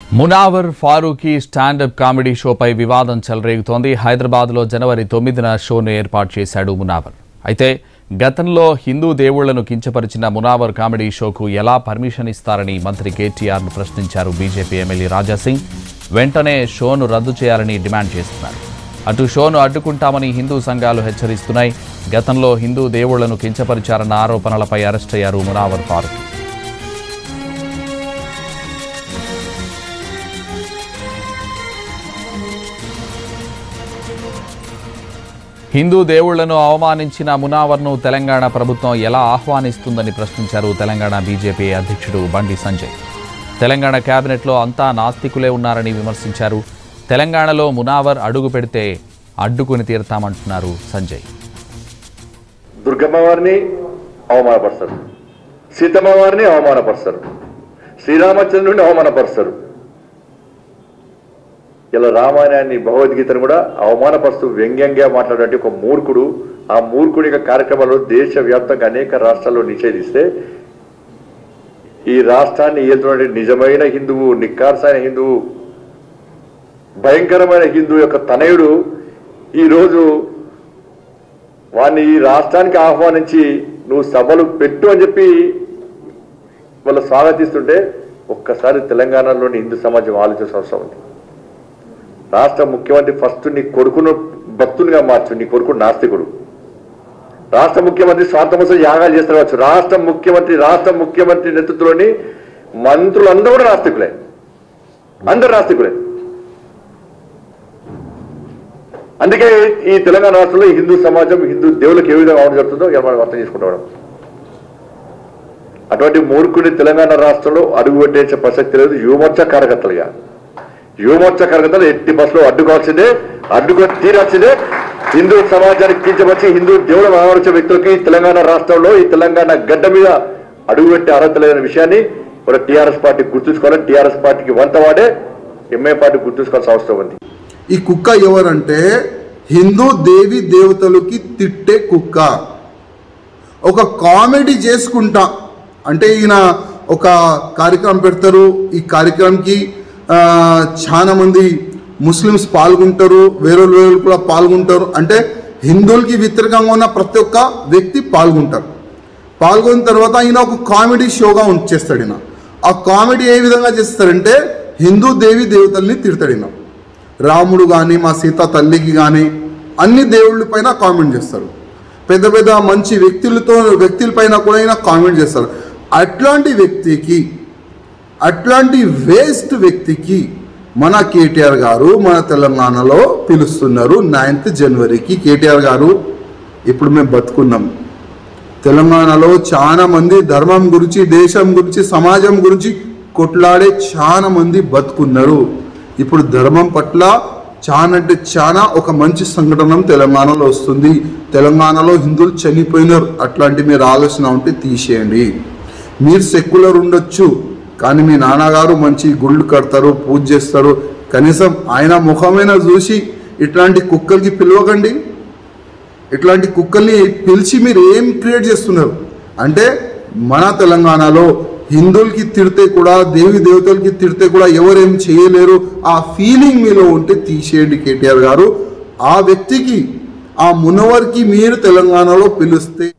Munawar Faruqui standup comedy షోపై వివాదం చెలరేగుతోంది హైదరాబాద్లో జనవరి తొమ్మిదిన షోను ఏర్పాటు చేశాడు మునావర్ అయితే గతంలో హిందూ దేవుళ్లను కించపరిచిన మునావర్ కామెడీ షోకు ఎలా పర్మిషన్ ఇస్తారని మంత్రి కేటీఆర్ను ప్రశ్నించారు బీజేపీ ఎమ్మెల్యే రాజాసింగ్ వెంటనే షోను రద్దు చేయాలని డిమాండ్ చేస్తున్నారు అటు షోను అడ్డుకుంటామని హిందూ సంఘాలు హెచ్చరిస్తున్నాయి గతంలో హిందూ దేవుళ్లను కించపరిచారన్న ఆరోపణలపై అరెస్ట్ అయ్యారు మునావర్ ఫారూఖీ హిందూ దేవుళ్లను అవమానించిన మునావర్ను తెలంగాణ ప్రభుత్వం ఎలా ఆహ్వానిస్తుందని ప్రశ్నించారు తెలంగాణ బీజేపీ అధ్యక్షుడు బండి సంజయ్ తెలంగాణ కేబినెట్లో అంతా నాస్తికులే ఉన్నారని విమర్శించారు తెలంగాణలో మునావర్ అడుగు పెడితే అడ్డుకుని తీరుతామంటున్నారు సంజయ్ దుర్గమ్మ వారిని అవమానపరుస్తారు సీతమ్మ వారిని అవమానపరుస్తారు శ్రీరామచంద్రుని అవమానపరుస్తారు ఇలా రామాయణాన్ని భగవద్గీతను కూడా అవమానపరుస్తూ వ్యంగ్యంగా మాట్లాడే ఒక మూర్ఖుడు ఆ మూర్ఖుడి యొక్క కార్యక్రమాలు దేశవ్యాప్తంగా అనేక రాష్ట్రాల్లో నిషేధిస్తే ఈ రాష్ట్రాన్ని ఏలుతున్న నిజమైన హిందువు నిక్కార్సైన హిందువు భయంకరమైన హిందువు యొక్క తనయుడు ఈరోజు వాడిని ఈ రాష్ట్రానికి ఆహ్వానించి నువ్వు సభలు పెట్టు అని చెప్పి వాళ్ళు స్వాగతిస్తుంటే ఒక్కసారి తెలంగాణలోని హిందూ సమాజం ఆలోచించిన అవసరం ఉంది రాష్ట్ర ముఖ్యమంత్రి ఫస్ట్ నీ కొడుకును భక్తునిగా మార్చు నీ కొడుకు నాస్తికుడు రాష్ట్ర ముఖ్యమంత్రి స్వార్థమోసం యాగాలు చేస్తారు కావచ్చు రాష్ట్ర ముఖ్యమంత్రి రాష్ట్ర ముఖ్యమంత్రి నేతృత్వంలోని మంత్రులందరూ కూడా నాస్తికులే అందరు నాస్తికులే అందుకే ఈ తెలంగాణ రాష్ట్రంలో ఈ హిందూ సమాజం హిందూ దేవులకు ఏ విధంగా అవడం జరుగుతుందో ఇలా మనం అర్థం చేసుకుంటాం అటువంటి మూర్ఖుని తెలంగాణ రాష్ట్రంలో అడుగు పెట్టే ప్రసక్తి లేదు యువమోర్చా కార్యకర్తలుగా యువమోర్చా కార్యకర్తలు ఎట్టి బస్సులో అడ్డుకోవాల్సిందే అడ్డుకొని తీరాల్సిందే హిందూ సమాజానికి కించపరిచి హిందూ దేవుడు ఆవరించే వ్యక్తులకి తెలంగాణ రాష్ట్రంలో ఈ తెలంగాణ గడ్డ మీద అడుగు పెట్టే అర్హత లేదనే విషయాన్ని కూడా టీఆర్ఎస్ పార్టీ గుర్తుంచుకోవాలి టీఆర్ఎస్ పార్టీకి వంత వాడే ఎంఏ పార్టీ గుర్తుంచుకోవాల్సిన అవసరం ఉంది ఈ కుక్క ఎవరంటే హిందూ దేవి దేవతలకి తిట్టే కుక్క ఒక కామెడీ చేసుకుంటా అంటే ఈయన ఒక కార్యక్రమం పెడతారు ఈ కార్యక్రమంకి ఆ, చాలా మంది ముస్లిమ్స్ పాల్గొంటారు వేరే వేరే కూడా పాల్గొంటారు అంటే హిందువులకి వ్యతిరేకంగా ఉన్న ప్రతి ఒక్క వ్యక్తి పాల్గొంటారు పాల్గొన్న తర్వాత ఈయన ఒక కామెడీ షోగా ఉం- చేస్తాడు ఈయన ఆ కామెడీ ఏ విధంగా చేస్తారంటే హిందూ దేవి దేవతల్ని తిడతాడు ఈయన రాముడు కానీ మా సీత తల్లికి కానీ అన్ని దేవుళ్ళ పైన కామెంట్ చేస్తారు పెద్ద పెద్ద మంచి వ్యక్తులతో వ్యక్తుల పైన కూడా ఈయన కామెంట్ చేస్తారు అట్లాంటి వ్యక్తికి అట్లాంటి వేస్ట్ వ్యక్తికి మన కేటీఆర్ గారు మన తెలంగాణలో పిలుస్తున్నారు నైన్త్ జనవరికి కేటీఆర్ గారు ఇప్పుడు మేము బతుకున్నాం తెలంగాణలో చాలా మంది ధర్మం గురించి దేశం గురించి సమాజం గురించి కొట్లాడే చాలా మంది బతుకున్నారు ఇప్పుడు ధర్మం పట్ల చాలా అంటే చాలా ఒక మంచి సంఘటన తెలంగాణలో వస్తుంది తెలంగాణలో హిందువులు చనిపోయినారు అట్లాంటి మీరు ఆలోచన ఉంటే తీసేయండి మీరు సెక్యులర్ ఉండొచ్చు కానీ మీ నాన్నగారు మంచి గుళ్ళు కడతారు పూజ చేస్తారు కనీసం ఆయన ముఖమైనా చూసి ఇట్లాంటి కుక్కలకి పిలవకండి ఇట్లాంటి కుక్కల్ని పిలిచి మీరు ఏం క్రియేట్ చేస్తున్నారు అంటే మన తెలంగాణలో హిందువులకి తిడితే కూడా దేవి దేవతలకి తిడితే కూడా ఎవరేం చేయలేరు ఆ ఫీలింగ్ మీలో ఉంటే తీసేయండి కేటీఆర్ గారు ఆ వ్యక్తికి ఆ మునవర్కి మీరు తెలంగాణలో పిలిస్తే